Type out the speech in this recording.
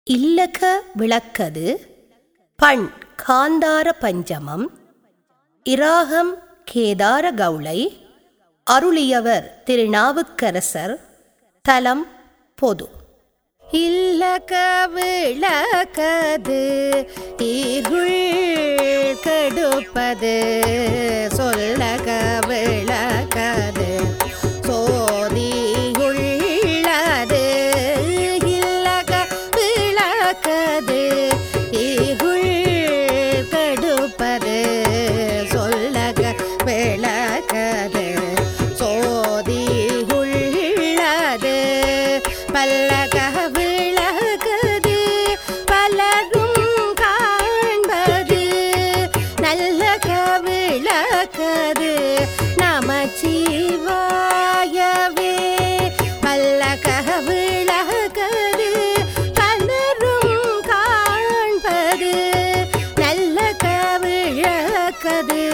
இல்லக விளக்கது பண் காந்தார பஞ்சமம் இராகம் கேதார கவுளை அருளியவர் திருநாவுக்கரசர் தலம் பொது இல்லக விளக்கது இருள் கெடுப்பது சொல்லக விளக்கது சோதியுள்ளது இல்லக விளக்கது இருள் கெடுப்பது சொல்லக விளக்கது சோதியுள்ளது பல்லக விளக்கது பலரும் காண்பது நல்ல விளக்கது நமச்சிவாயவே பல்லக விளக்கது பலரும் காண்பது நல்ல விளக்கது